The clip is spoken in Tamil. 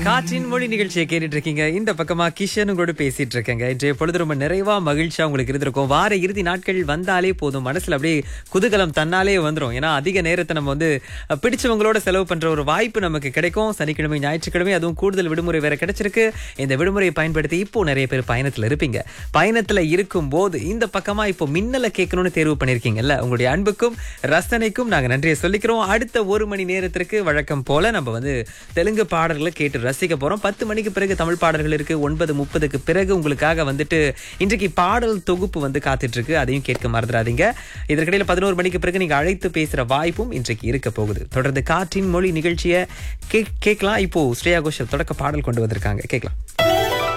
காற்றின் மொழி நிகழ்ச்சியை கேட்டுட்டு இருக்கீங்க இந்த பக்கமா கிஷன் கூட பேசிட்டு இருக்கேங்க இன்றைய பொழுது ரொம்ப நிறைவா மகிழ்ச்சியா உங்களுக்கு இருந்திருக்கும் வார இறுதி நாட்கள் வந்தாலே போதும் மனசுல அப்படியே குதூகலம் தன்னாலே வந்துரும் ஏன்னா அதிக நேரத்தை நம்ம வந்து அஹ், பிடிச்சவங்களோட செலவு பண்ற ஒரு வாய்ப்பு நமக்கு கிடைக்கும் சனிக்கிழமை ஞாயிற்றுக்கிழமை அதுவும் கூடுதல் விடுமுறை வேற கிடைச்சிருக்கு இந்த விடுமுறையை பயன்படுத்தி இப்போ நிறைய பேர் பயணத்துல இருப்பீங்க பயணத்துல இருக்கும் போது இந்த பக்கமா இப்போ மின்னலை கேட்கணும்னு தேர்வு பண்ணிருக்கீங்கல்ல உங்களுடைய அன்புக்கும் ரசனைக்கும் நாங்க நன்றியை சொல்லிக்கிறோம் அடுத்த ஒரு மணி நேரத்திற்கு வழக்கம் போல நம்ம வந்து தெலுங்கு பாடல்களை கேட்டு ரசிக்க போறோம் பத்து மணிக்கு பிறகு தமிழ் பாடல்கள் இருக்கு ஒன்பது முப்பதுக்கு பிறகு உங்களுக்காக வந்துட்டு இன்றைக்கு பாடல் தொகுப்பு வந்து காத்துட்டு இருக்கு அதையும் கேட்க மறந்துடாதீங்க இதற்கிடையில பதினோரு மணிக்கு பிறகு நீங்க அழைத்து பேசுற வாய்ப்பும் இன்றைக்கு இருக்க போகுது தொடர்ந்து காற்றின் மொழி நிகழ்ச்சியை கே- கேட்கலாம் இப்போ ஸ்ரேயா கோஷல் தொடக்க பாடல் கொண்டு வந்திருக்காங்க கேட்கலாம்